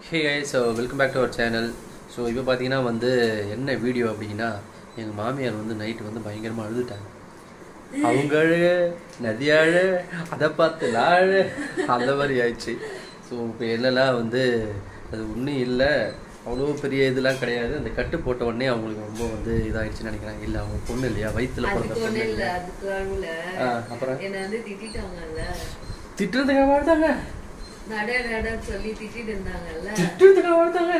Hey so welcome back to our channel so இப்போ பார்த்தீங்கன்னா வந்து என்ன வீடியோ அப்படின்னா எங்கள் மாமியார் வந்து நைட்டு வந்து பயங்கரமாக அழுதுட்டாங்க அவங்க அழ நதியாழ அதை பார்த்து லாழ அந்த மாதிரி ஆயிடுச்சு ஸோ இப்போ என்னெல்லாம் வந்து அது ஒன்றும் இல்லை அவ்வளோ பெரிய இதெல்லாம் கிடையாது அந்த கட்டு போட்ட உடனே அவங்களுக்கு ரொம்ப வந்து இதாயிடுச்சுன்னு நினைக்கிறேன் இல்லை அவங்க பொண்ணு இல்லையா வயிற்றுல பிறந்த அதுக்கு ஒண்ணு பொண்ணு இல்ல இல்லை அதுக்கு அழுல ஆ அப்புறம் என்ன வந்து திட்டிட்டாங்கல்ல திட்டுறதுக்காக வாழ்த்தாங்க நட நட சொல்லி திட்டிட்டு இருந்தாங்கல்ல திட்டுறதுக்காக வாழ்த்தாங்க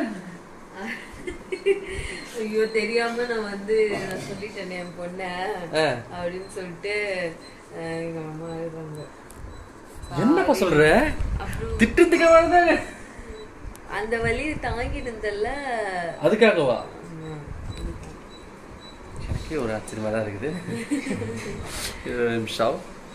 ஐயோ தெரியாம நான் வந்து நான் சொல்லிட்டேன் என் பொண்ண ஆ. அப்படின்னு சொல்லிட்டு அஹ், எங்க அம்மா அழுதாங்க என்னப்பா சொல்ற அப்புறம் திட்டுறதுக்காக வாழ்த்தாங்க அந்த வழியை தாங்கி இருந்தல்ல அதுக்காகவா ஆமா. எனக்கே ஒரு ஆச்சரியமாக தான் இருக்குது ஒரு நிமிஷம்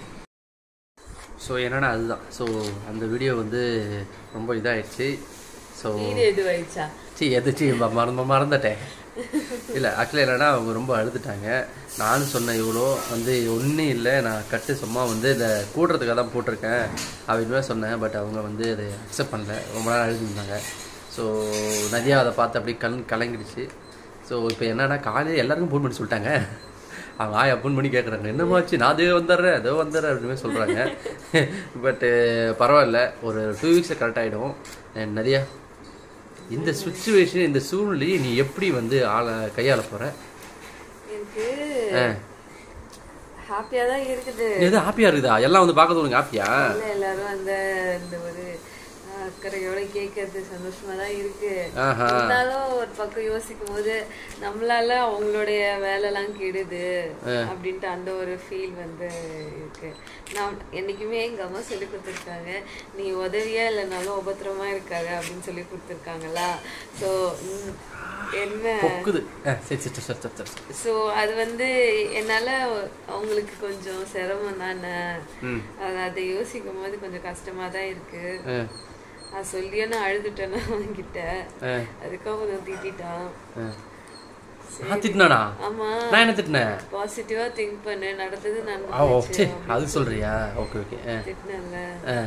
ஸோ என்னன்னா அதுதான் ஸோ அந்த வீடியோ வந்து ரொம்ப இதாயிடுச்சு ஸோ வீடு எதுவாயிடுச்சா சி எதாச்சு மறந்து மறந்துட்டேன் இல்லை ஆக்சுவலி என்னன்னா அவங்க ரொம்ப அழுதுட்டாங்க நானும் சொன்னேன் இவ்வளோ வந்து ஒன்றும் இல்லை நான் கட்டு சும்மா வந்து இதை கூட்டுறதுக்காக தான் போட்டிருக்கேன் அப்படின்னு சொன்னேன் பட் அவங்க வந்து அதை அக்செப்ட் பண்ணல ரொம்ப நேரம் அழுதுருந்தாங்க ஸோ நதியா அதை பார்த்து அப்படியே கண் கலங்கிடுச்சு ஸோ இப்போ என்னன்னா காலையில் எல்லாருக்கும் ஃபோன் பண்ணி சொல்லிட்டாங்க அவங்க ஆயா ஃபோன் பண்ணி கேட்குறாங்க என்னமாச்சு நான் அதே வந்துடுறேன் அதோ வந்துடுறேன் அப்படின்னு சொல்கிறாங்க பட்டு பரவாயில்ல ஒரு டூ வீக்ஸில் கரெக்ட் ஆகிடும் நதியா இந்த சுச்சுவேஷன் இந்த சூழ்நிலையை நீ எப்படி வந்து ஆள கையாள போற எனக்கு ஆ. ஹாப்பியா தான் இருக்குது எது ஹாப்பியா இருக்குதா எல்லாம் வந்து பார்க்க உனக்கு ஹாப்பியா இல்ல, எல்லாரும் அந்த இந்த ஒரு அஹ், அக்கறையோட கேட்கறது சந்தோஷமா தான் இருக்கு ஆஹா. இருந்தாலும் ஒரு பக்கம் யோசிக்கும் போது நம்மளால அவங்களுடைய வேலைலாம் கெடுது அப்படின்ட்டு அந்த ஒரு ஃபீல் வந்து இருக்கு நான் என்னைக்குமே எங்க அம்மா சொல்லி கொடுத்துருக்காங்க நீ உதவியா இல்லைனாலும் உபத்திரமா இருக்காங்க அப்படின்னு சொல்லி கொடுத்துருக்காங்களா ஸோ என்ன பொக்குது ஆ, சரி சரி சரி சரி சரி சரி. ஸோ அது வந்து என்னால அவங்களுக்கு கொஞ்சம் சிரமம் தானே ம் அது அதை யோசிக்கும் போது கொஞ்சம் கஷ்டமா தான் இருக்கு ஆ, அது சொல்லியே நான் அழுதுட்டேன் அவன்கிட்ட ஆ, அதுக்காக கொஞ்சம் திட்டான் ஆ. நான் திட்டினானா ஆமா நான் என்ன திட்டினேன் பாசிட்டிவா திங்க் பண்ணு நடந்தது ஆ ஓ நடந்துச்சு சரி அது சொல்றியா ஓகே ஓகே ஆ திட்டினல ஆ.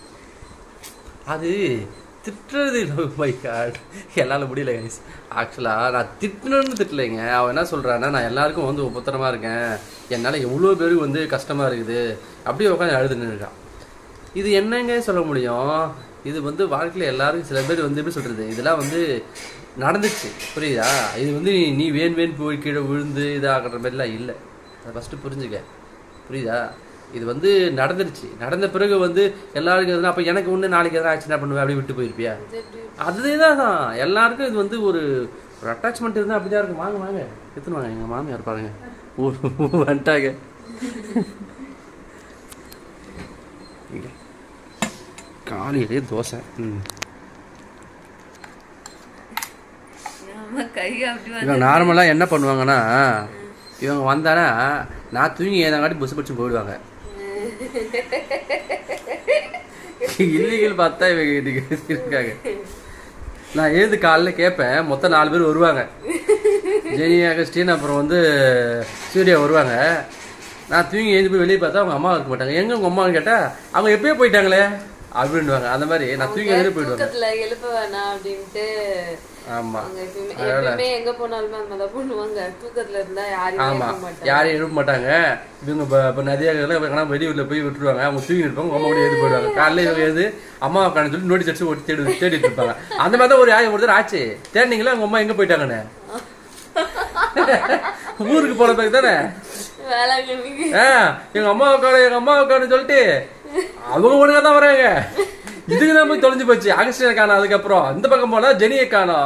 அது திட்டுறது மை காட் என்னால் முடியல கைஸ் ஆக்சுவலாக நான் திட்டணும்னு திட்டலைங்க அவன் என்ன சொல்கிறான்னா நான் எல்லாருக்கும் வந்து உபத்திரமா இருக்கேன் என்னால் எவ்வளோ பேருக்கு வந்து கஷ்டமாக இருக்குது அப்படியே உட்காந்து அழுதுன்னு இருக்கான் இது என்னங்க சொல்ல முடியும் இது வந்து வாழ்க்கையில் எல்லாரும் சில பேர் வந்து எப்படி சொல்கிறது இதெல்லாம் வந்து நடந்துச்சு புரியுதா இது வந்து நீ- நீ வேன் வேன் போய் கீழே விழுந்து இதாகிற மாதிரிலாம் இல்லை அதை ஃபஸ்ட்டு புரிஞ்சுக்க புரியுதா இது வந்து நடந்துருச்சு நடந்த பிறகு வந்து எல்லாருக்கும் எதுனா அப்போ எனக்கு ஒன்று நாளைக்கு எதனா ஆக்சிடென்ட் பண்ணுவேன் அப்படி விட்டு போயிருப்பியா அதுதான் தான் எல்லாருக்கும் இது வந்து ஒரு ஒரு அட்டாச்மெண்ட் இருந்தால் அப்படி தான் இருக்கும் வாங்க வாங்க எத்தனை வாங்க எங்கள் மாமியார் பாருங்க ஊர் வந்துட்டாங்க இங்க. காலையிலே தோசை ம் ஆமா கை அப்படி வந்து இவங்க நார்மலாக என்ன பண்ணுவாங்கன்னா இவங்க வந்தானா நான் தூங்கி ஏதாங்காட்டி புசு படிச்சு போயிடுவாங்க இல்லீகல் பார்த்தா இவங்க இன்னைக்கு இருக்காங்க நான் ஏது காலைல கேட்பேன் மொத்தம் நாலு பேர் வருவாங்க ஜெனி அகஸ்டின் அப்புறம் வந்து சூர்யா வருவாங்க நான் தூங்கி எழுந்து போய் வெளியே பார்த்தா அவங்க அம்மா இருக்க மாட்டாங்க எங்க உங்க அம்மான்னு கேட்டா அவங்க எப்பயோ போயிட்டாங்களே அப்படின்னுவாங்க அந்த மாதிரி நான் தூங்கி எழுந்து போயிடுவாங்க தூக்கத்துல எழுப்ப வேணாம் அப்படின்ட்டு ஆமா அவங்க எப்பயுமே எப்பயுமே எங்க போனாலுமே அந்த மாதிரி தான் பண்ணுவாங்க தூக்கத்துல இருந்தா யாரையும் ஆமா எழுப்ப மாட்டாங்க யாரையும் எழுப்ப மாட்டாங்க இவங்க இப்போ இப்போ நிறைய எங்கன்னா வெளியூர்ல போய் விட்டுருவாங்க அவங்க தூங்கி இருப்பாங்க அம்மா கூட எழுதி போயிடுவாங்க காலையில இவங்க எழுது அம்மா உட்காந்து சொல்லி நோட்டீஸ் அடிச்சு ஓட்டி தேடி தேடிட்டு இருப்பாங்க அந்த மாதிரி தான் ஒரு ஆயம் ஒருத்தர் ஆச்சு தேடினீங்களா அவங்க அம்மா எங்க போயிட்டாங்கன்னு ஊருக்கு போன பிறகு தானே வேளாங்கண்ணிக்கு ஆ, எங்க அம்மா உட்காரு எங்க அம்மா உட்காருன்னு சொல்லிட்டு அவங்க ஒழுங்கா தான் வராங்க இதுக்கு தான் போய் தொலைஞ்சு போச்சு அகஸ்டினை காணோம் அதுக்கப்புறம் இந்த பக்கம் போனா ஜெனியை காணோம்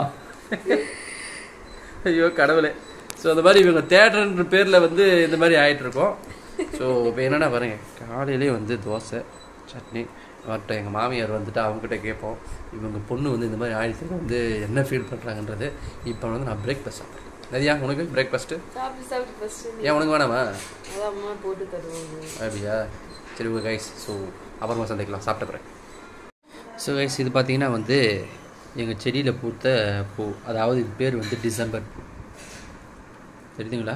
ஐயோ கடவுளே ஸோ அந்த மாதிரி இவங்க தேட்டர்ன்ற பேர்ல வந்து இந்த மாதிரி ஆயிட்டு இருக்கோம் ஸோ இப்போ என்னன்னா பாருங்க காலையிலே வந்து தோசை சட்னி வரட்டும் எங்கள் மாமியார் வந்துட்டு அவங்ககிட்ட கேட்போம் இவங்க பொண்ணு வந்து இந்த மாதிரி ஆயிடுச்சு வந்து என்ன ஃபீல் பண்ணுறாங்கன்றது இப்போ வந்து நான் பிரேக்ஃபாஸ்ட் சாப்பிட்றேன் நதியா உனக்கு பிரேக்ஃபாஸ்ட்டு சாப்பிட்டு சாப்பிட்டு ஃபர்ஸ்ட் ஏன் உனக்கு வேணாமா அதான் அம்மா போட்டு தருவாங்க அப்படியா சரி ஓகே கைஸ் ஸோ அப்புறமா சந்திக்கலாம் சாப்பிட்ட பிறகு ஸோ கைஸ் இது பார்த்தீங்கன்னா வந்து எங்கள் செடியில் பூத்த பூ அதாவது இது பேர் வந்து டிசம்பர் பூ தெரியுதுங்களா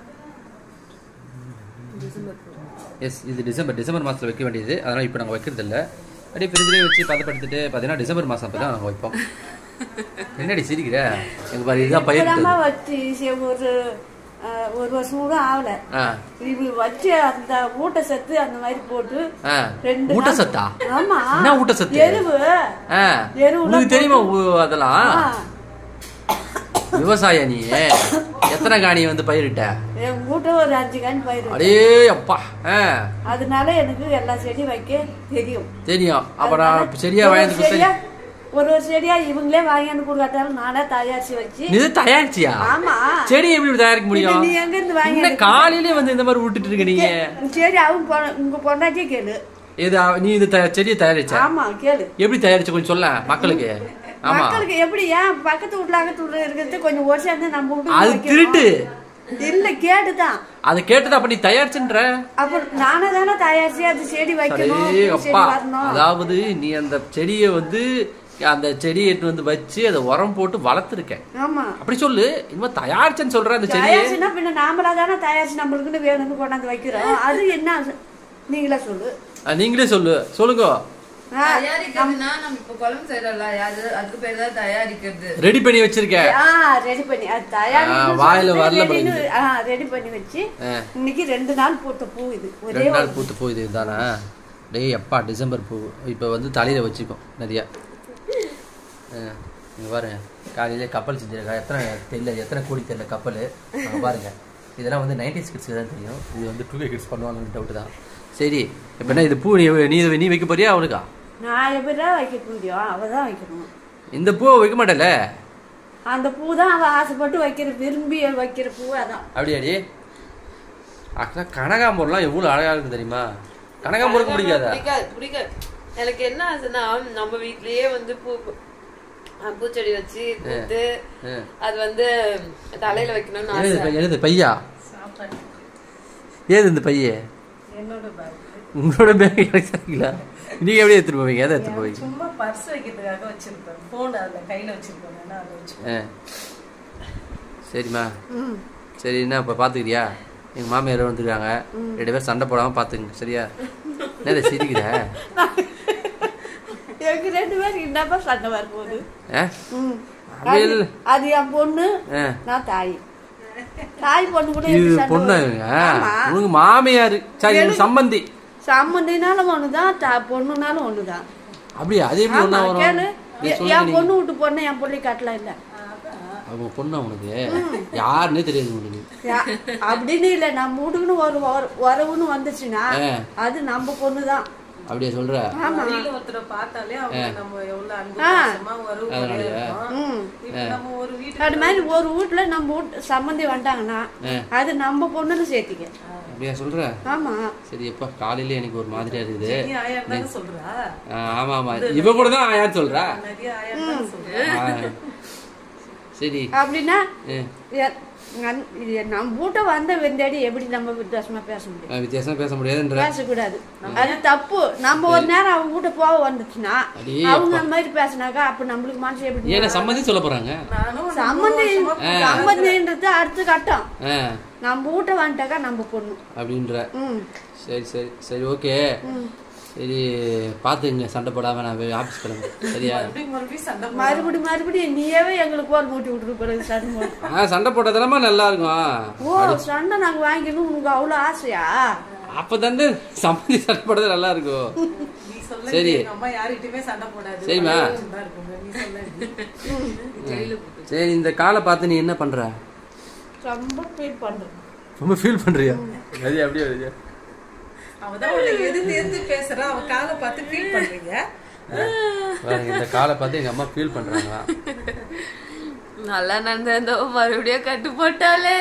எஸ் இது டிசம்பர் டிசம்பர் மாதத்தில் வைக்க வேண்டியது அதனால் இப்போ நாங்கள் வைக்கிறது இல்லை அப்படியே ஃப்ரிட்ஜ்லேயே வச்சு பதப்படுத்திட்டு பார்த்தீங்கன்னா டிசம்பர் மாதம் அப்போ தான் நாங்கள் வைப்போம் என்னடி சிரிக்கிற எங்க பாரு இதுதான் பயிர் இப்பதாம்மா வச்சு சரி, ஒரு அஹ், ஒரு வருஷம் கூட ஆகல ஆ இது வச்சு அந்த மூட்டை சத்து அந்த மாதிரி போட்டு ஆ ரெண்டு ஊட்டச்சத்தா ஆமா என்ன ஊட்டச்சத்து? எருவு ஆ எருவுலாம் உனக்கு தெரியுமா ஊ- அதெல்லாம் ஆ, விவசாய நீ எத்தனை காணி வந்து பயிரிட்ட என் மூட்டை ஒரு அஞ்சு கண் பயிர் அடே அப்பா ஆ அதனால எனக்கு எல்லா செடியும் வைக்க தெரியும் தெரியும் அப்புறம் அதனால சரியா ஒரு வாங்கி செடியா ஒரு ஒரு செடியா இவங்களே வாங்கியாந்து கொடுக்காட்டாலும் நானே தயாரிச்சு வச்சு இது தயாரிச்சியா ஆமா செடி எப்படி தயாரிக்க முடியும் நீ எங்க இருந்து வாங்கி இந்த காலையிலே வந்து இந்த மாதிரி விட்டுட்டு இருக்க நீங்க சரி அவங்க பொண்ண- உங்க பொண்டாட்டியே கேளு இது அவ- நீ இது த- செடியை தயாரிச்ச ஆமா கேளு எப்படி தயாரிச்ச கொஞ்சம் சொல்ல மக்களுக்கு ஆமா மக்களுக்கு எப்படி ஏன் பக்கத்து வீட்டுல அக்கத்து வீட்டுல இருக்கிறது கொஞ்சம் ஒரு சேர்ந்து நம்ம வீட்டுக்கு அது வைக்கணும். திருட்டு இல்ல கேட்டுதான் அதை கேட்டது அப்ப நீ தயாரிச்சுன்ற அப்ப நானே தானே தயாரிச்சு அது செடி வைக்கணும் அடே பூ செடி அப்பா வரணும் அதாவது நீ அந்த செடியை வந்து அந்த செடியை எடுத்து வந்து வச்சு அதை உரம் போட்டு வளர்த்துருக்க ஆமா அப்படி சொல்லு இனிமே தயாரிச்சேன்னு சொல்ற அந்த செடியை தயாரிச்சுன்னா பின்ன நாமளா தானே தயாரிச்சு நம்மளுக்குன்னு வேணும்னு கொண்டாந்து வைக்கிறோம் அது என்ன நீங்களே சொல்லு அஹ் நீங்களே சொல்லு சொல்லுங்க ஆ, தயாரிக்கிறதுனா நம்ம இப்ப குழம்பு செய்யறோம்ல அது அதுக்கு பேர் தான் தயாரிக்கிறது ரெடி பண்ணி வச்சிருக்க ஆ ரெடி பண்ணி அது தயாரிச்சு ஆ, வாயில வரல ரெடின்னு- பழகுது. ஆ ரெடி பண்ணி வச்சு ஆ. இன்னைக்கு ரெண்டு நாள் போட்ட பூ இது ஒரே ரெண்டு ஒரு நாள் பூத்து போகுது தானே டேய் அப்பா டிசம்பர் பூ இப்போ வந்து தலையில் வச்சுக்கோம் நிறையா இங்கே பாருங்க காலையிலே கப்பல் செஞ்சிருக்கா எத்தனை தெரியல எத்தனை கோடி தெரியல கப்பல் அங்கே பாருங்க இதெல்லாம் வந்து நைன்டிஸ் கிட்ஸ்க்கு தான் தெரியும் இது வந்து டூ கே கிட்ஸ் பண்ணுவாங்கன்னு டவுட் தான் சரி இப்போ என்ன இது பூ நீ நீ நீ வைக்க போறியா அவனுக்கா நான் எப்படிதான் வைக்க முடியும் அவ தான் வைக்கணும் இந்த பூவை வைக்க மாட்டேல அந்த பூ தான் அவ ஆசைப்பட்டு வைக்கிற விரும்பி வைக்கிற பூ அதான் அப்படியாடி ஆக்சுவலாக கனகாம்பரம்லாம் எவ்வளோ அழகாக இருக்கு தெரியுமா கனகாம்பரம் பிடிக்காதா பிடிக்காது பிடிக்காது எனக்கு என்ன ஆசைன்னா நம்ம வீட்லயே வந்து பூ அஹ் பூச்செடி வச்சு பூத்து ஆ. அது வந்து தலையில வைக்கணும்னு எழுது ஆசை பை- எழுது பையா ஏது இந்த பைய என்னோட பேக் உங்களோட பேக் எனக்கு சரிங்களா நீங்க எப்படி எடுத்துட்டு போவீங்க எதை எடுத்துட்டு போவீங்க சும்மா பர்ஸ் வைக்கிறதுக்காக வச்சிருப்பேன் போன் அதுல கையில வச்சிருப்பேன் வேணா அதை வச்சு ஆ. சரிம்மா சரி என்ன இப்போ பார்த்துக்கிறியா எங்கள் மாமியார் வந்துருக்காங்க ரெண்டு பேரும் சண்டை போடாமல் பார்த்துங்க சரியா என்ன சிரிக்கிற எனக்கு ரெண்டு பேருக்கு என்னப்பா சண்டை வரப்போகுது ஆ ம். அப்படி அது- இல்ல. அது என் பொண்ணு ஆ. நான் தாய் தாய் பொண்ணு கூட இது எனக்கு சண்டை பொண்ணா வரும். இவங்க ஆமா. உனக்கு மாமியார் சரி உனக்கு சம்பந்தி சம்மந்தினாலும் ஒண்ணுதான் தா- பொண்ணுனாலும் ஒண்ணுதான் அப்படியா அது எப்படி ஒன்றா ஆமா, கேளு வரும் நீ எ- சொல்லுங்க என் நீ. பொண்ணு விட்டு பொண்ணு என் பிள்ளை காட்டலாம் இல்ல அவங்க பொண்ணா உனக்கு யாருன்னே தெரியாது உனக்கு யா- அப்படின்னு இல்ல நம்ம வீட்டுக்குன்னு ஒரு உற- உறவுன்னு வந்துச்சுன்னா ஆ. அது நம்ம பொண்ணுதான் அப்படியா சொல்ற ஆமா வழியில ஒருத்தரை பார்த்தாலே அவங்க நம்ம எவ்வளவு அன்பு ஆ. பாசமா உறவு முறையா அதனாலயா? இருக்கோம். ம். இப்ப நம்ம ஒரு வீட்டுக்கு அது மாதிரி ஒரு வீட்டுல நம்ம வீட்டு சம்மந்தி வந்துட்டாங்கன்னா அது நம்ம பொண்ணுன்னு சேர்த்திக்க அப்படியா சொல்ற ஆமா சரி எப்பா காலையில எனக்கு ஒரு மாதிரியா இருக்குது நீ ஆயா தானே சொல்றா ஆ, ஆமா ஆமா இவ கூட தான் யார் சொல்றா நிறைய ஆயா தானே சொல்றா ஆ. சரி அப்படின்னா ஆ. எ- நன்- இது நம்ம வீட்டை வந்த வெந்தாடி எப்படி நம்ம வித்தியாசமா பேச முடியும் ஆ, வித்தியாசமா பேச முடியாதுன்ற பேசக்கூடாது அது தப்பு நம்ம ஒரு நேரம் அவங்க வீட்டை போக வந்துச்சுன்னா அடே அவங்க அந்த மாதிரி பேசினாக்கா அப்ப நம்மளுக்கு மனசு எப்படி ஏன்னா சம்மந்தி சொல்ல போறாங்க நானும் சம்மந்தி சம்மந்தின்றது அடுத்த கட்டம் ஆ, நம்ம வீட்டை வந்துட்டாக்கா நம்ம பொண்ணு அப்படின்ற ம் சரி சரி சரி ஓகே சரி பாத்துங்க சண்டை போடாம நான் ஆபீஸ் கிளம்பு சரியா மறுபடியும் மறுபடியும் சண்டை போடுறா. மறுபடியும் மறுபடியும் நீயவே எங்களுக்கு கோல் மூட்டி விட்டுரு பிறகு சண்டை போடு. ஆ சண்டை போட்டதெல்லாமா நல்லா இருக்கும் ஓ சண்டை நாங்க வாங்கிக்கணும் உனக்கு அவ்வளவு ஆசையா அப்ப தந்து சம்மந்தி சண்டை போடுறது நல்லா இருக்கும் நீ சொல்ல சரி. எங்க அம்மா யார்கிட்டயுமே சண்டை போடாது சரிம்மா. தான் இருக்குங்க நீ சொல்ல சரி இந்த காலை பார்த்து நீ என்ன பண்ற ரொம்ப ஃபீல் பண்றேன் ரொம்ப ஃபீல் பண்றியா அது அப்படியே வருது அவதான் உன்னை எதிர்த்து எதிர்த்து பேசுறா அவ காலை பார்த்து ஃபீல் பண்றீங்க பாருங்க இந்த காலை பார்த்து எங்க அம்மா ஃபீல் பண்றாங்களா நல்லா நடந்தோ மறுபடியும் கட்டு போட்டாலே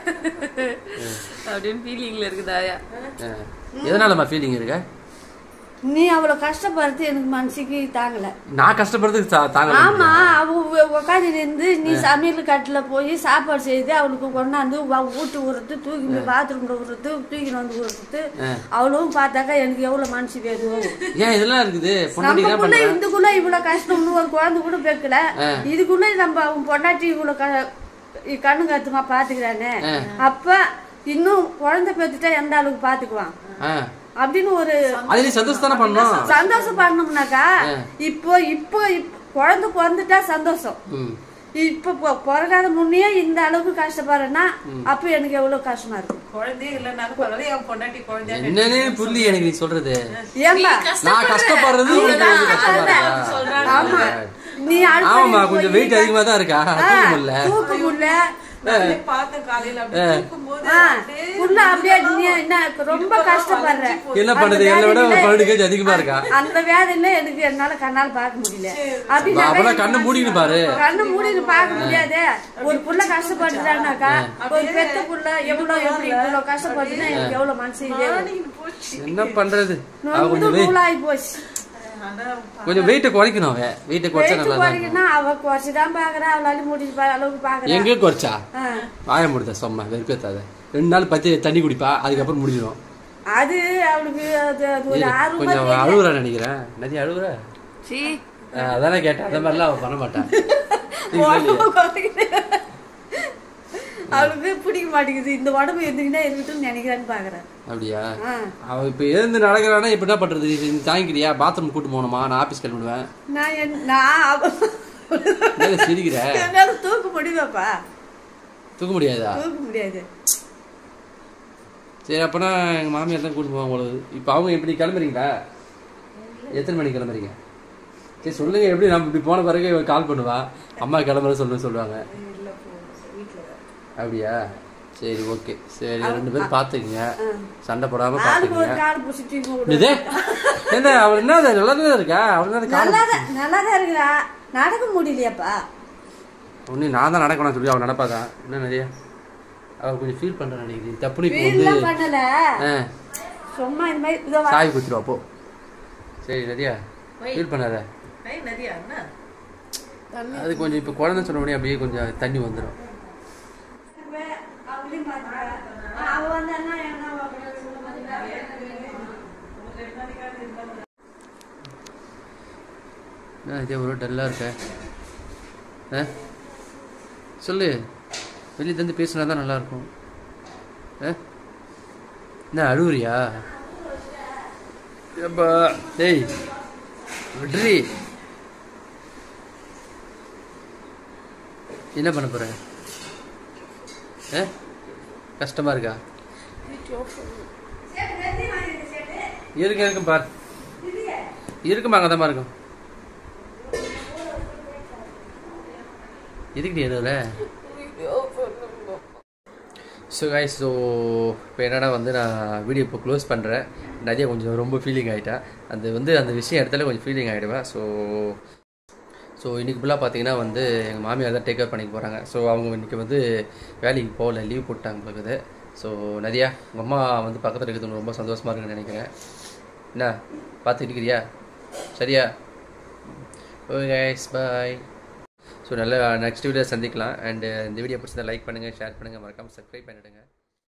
அப்படின்னு ஃபீலிங்ல இருக்குது ஆயா ஆ. எதனாலம்மா ஃபீலிங் இருக்க நீ அவ்வளவு கஷ்டப்படுறது எனக்கு மனசுக்கு தாங்கல நான் கஷ்டப்படுறதுக்கு தா- தாங்கல ஆமா அவ உட்காந்து இருந்து நீ சமையல் கட்டில போய் சாப்பாடு செய்து அவளுக்கு கொண்டாந்து வ- ஊட்டு விடுறது தூக்கி போய் பாத்ரூம்ல விடுறது தூக்கி வந்து விடுறது அவளும் பார்த்தாக்கா எனக்கு எவ்வளவு மனசு வேணும் ஏன் இதெல்லாம் இருக்குது பொண்டாட்டி என்ன நமக்குள்ள பண்ற இதுக்குள்ள இவ்வளவு கஷ்டம்னு ஒரு குழந்தை கூட பெக்கல இதுக்குள்ள நம்ம அவன் பொண்டாட்டி இவ்வளவு க- இ- கண்ணு கத்துமா பாத்துக்கிறானே அப்ப இன்னும் குழந்தை பெத்துட்டா எந்த அளவுக்கு பாத்துக்குவான் ஆ. அப்படின்னு ஒரு அது நீ சந்தோஷம் தானே பண்ணணும் சந்தோஷம் பண்ணோம்னாக்கா இப்போ இப்போ இப்போ குழந்தை பிறந்துட்டா சந்தோஷம் ம் இப்ப பொ- பிறக்காத முன்னே இந்த அளவுக்கு கஷ்டப்படுறேன்னா அப்ப எனக்கு எவ்வளவு கஷ்டமா இருக்கும் குழந்தையே இல்லைனாலும் பரவாயில்ல என் பொண்டாட்டி குழந்தையா என்னன்னே புரியல எனக்கு நீ சொல்றது ஏம்பா நான் கஷ்டப்படுறது உனக்கு வந்து கஷ்டமா இருக்கா ஆமா நீ ஆமாம்மா அடுத்து கொஞ்சம் வெயிட் அதிகமா தான் இருக்கா தூக்க முடியல தூக்க முடியல நானே பார்த்தேன் காலையில அப்படியே தூக்கும்போது ஆ, புள்ள அப்படியே நீ என்ன ரொம்ப கஷ்டப்படுற என்ன பண்ணுது என்னை விட ஒரு பன்னெண்டு கேஜி அதிகமா இருக்கா அந்த வேதனையில எனக்கு என்னால கண்ணால பார்க்க முடியல அப்படி அப்பனா கண்ணை மூடின்னு பாரு கண்ணு மூடிட்டு பார்க்க முடியாதே ஒரு புள்ள கஷ்டப்படுறானாக்கா ஒரு பெத்த புள்ள எவ்வளவு எப்படி இவ்வளவு கஷ்டப்படுதுன்னா எனக்கு எவ்வளவு மனசு இதே வரும். போச்சு என்ன பண்றது அவ நொந்து கொஞ்சம் வெயிட் நூலாகி போச்சு ஆனா கொஞ்சம் வெயிட்டை குறைக்கணும் அவன் வெயிட்டை குறைச்சா வெயிட் நல்லா தான் இருக்கும். குறைக்கணும் அவ குறைச்சுதான் பாக்குறா அவளால முடிஞ்சு பா- அளவுக்கு பாக்குறா எங்க குறைச்சா ஆ. வாய முடித்த சொம்ம வெறுப்பேத்தாத ரெண்டு நாள் பத்தி தண்ணி குடிப்பா அதுக்கப்புறம் முடிஞ்சிடும் அது அவளுக்கு அது அது ஒரு ஆர்வமா கொஞ்சம் அவ அழுகுறா நினைக்கிறேன் நிறைய அழுகுற சீ அதானே கேட்டேன் அந்த மாதிரிலாம் அவ பண்ண மாட்டான் உடம்பு குறைக்குது. அவளுக்கு பிடிக்க மாட்டேங்குது இந்த உடம்பு எதுக்குன்னா இருக்கட்டும் நினைக்கிறான்னு பாக்குறேன் அப்படியா ஆ. அவ இப்ப எழுந்து நடக்கிறானா இப்ப என்ன பண்றது நீ தாங்கிக்கிறியா பாத்ரூம் கூட்டு போகணுமா நான் ஆபீஸ் கிளம்பிடுவேன் நான் என்- நான் அவ- மேல சிரிக்கிற என்னால தூக்க முடியுமாப்பா தூக்க முடியாதா தூக்க முடியாது சரி அப்பனா எங்க மாமியார் தான் கூட்டு போவாங்க உங்களுக்கு இப்போ அவங்க எப்படி கிளம்புறீங்களா எத்தனை மணிக்கு கிளம்புறீங்க சரி சொல்லுங்க எப்படி நம்ம இப்படி போன பிறகு இவ கால் பண்ணுவா அம்மா கிளம்புற சொல்லு சொல்லுவாங்க அப்படியா சரி ஓகே சரி ரெண்டு பேரும் பார்த்துக்குங்க சண்டை போடாம ஆளுக்கு பார்த்துக்குங்க ஒரு கால் புசிட்டு இது என்ன அவள் என்ன அது நல்லா தான் இருக்கா அவள் தான் காலம் நல்லாதான் நல்லாதான் இருக்கிறா நடக்க முடியலையாப்பா ஒன்று நான் தான் நடக்கணும் சொல்லி அவள் நடப்பாதான் என்ன நிறைய அவள் கொஞ்சம் ஃபீல் பண்ணுறேன் நினைக்கிறேன் தப்புனு இப்போ வந்து வீல்லாம் பண்ணல ஆ சும்மா இந்த மாதிரி இதோ வா. சாய் குத்துருவா போ சரி நிறையா ஃபீல் பண்ணாத ஐய், நதியா என்ன அது கொஞ்சம் இப்போ குழந்தை சொன்ன உடனே அப்படியே கொஞ்சம் தண்ணி வந்துடும் அவளையும் பாத்துக்க. அவ வந்தான்னா என்ன என்ன இதே ஒரு டல்லாக இருக்க ஆ சொல்லு வெளியே தந்து பேசினா தான் நல்லாயிருக்கும் ஆ என்ன அழுவுறியா ஏப்பா டேய் விட்ரி என்ன பண்ண போற ஆ கஷ்டமா இருக்கா இருக்கு இருக்கும் பார் இருக்குமா அங்கே தான் இருக்கும் எதுக்கிட்டே எதுல ஸோ guys ஸோ இப்போ என்னடா வந்து நான் வீடியோ இப்போ க்ளோஸ் பண்ணுறேன் நிறைய கொஞ்சம் ரொம்ப ஃபீலிங் ஆகிட்டா அது வந்து அந்த விஷயம் இடத்துல கொஞ்சம் ஃபீலிங் ஆகிடுவேன் ஸோ ஸோ இன்றைக்கி ஃபுல்லாக பார்த்தீங்கன்னா வந்து எங்கள் மாமியார் தான் டேக் கேர் பண்ணிக்க போகிறாங்க ஸோ அவங்க இன்றைக்கி வந்து வேலைக்கு போகல லீவ் போட்டாங்க போகுது ஸோ நிறையா உங்கள் அம்மா வந்து பக்கத்தில் இருக்கிறது ரொம்ப சந்தோஷமாக இருக்குன்னு நினைக்கிறேன் என்ன பார்த்துக்கிட்டு இருக்கிறியா சரியா ஓகே கைஸ் பாய் ஸோ நல்ல நெக்ஸ்ட் வீடியோ சந்திக்கலாம் அண்ட் இந்த வீடியோ பிடிச்சதை லைக் பண்ணுங்கள் ஷேர் பண்ணுங்கள் மறக்காமல் சப்ஸ்கிரைப் பண்ணிவிடுங்க